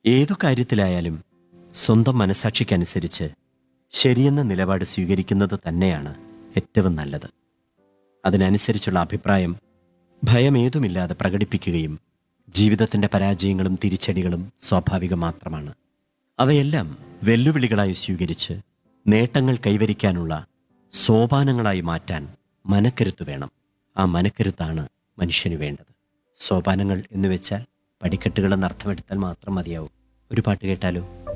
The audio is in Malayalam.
ഏതു കാര്യത്തിലായാലും സ്വന്തം മനസാക്ഷിക്കനുസരിച്ച് ശരിയെന്ന നിലപാട് സ്വീകരിക്കുന്നത് തന്നെയാണ് ഏറ്റവും നല്ലത് അതിനനുസരിച്ചുള്ള അഭിപ്രായം ഭയമേതുമില്ലാതെ പ്രകടിപ്പിക്കുകയും ജീവിതത്തിന്റെ പരാജയങ്ങളും തിരിച്ചടികളും സ്വാഭാവികം മാത്രമാണ് അവയെല്ലാം വെല്ലുവിളികളായി സ്വീകരിച്ച് നേട്ടങ്ങൾ കൈവരിക്കാനുള്ള സോപാനങ്ങളായി മാറ്റാൻ മനക്കരുത്ത് വേണം ആ മനക്കരുത്താണ് മനുഷ്യന് വേണ്ടത് സോപാനങ്ങൾ എന്ന് വെച്ചാൽ പടിക്കെട്ടുകളെന്ന് അർത്ഥമെടുത്താൽ മാത്രം മതിയാവും ഒരു പാട്ട് കേട്ടാലോ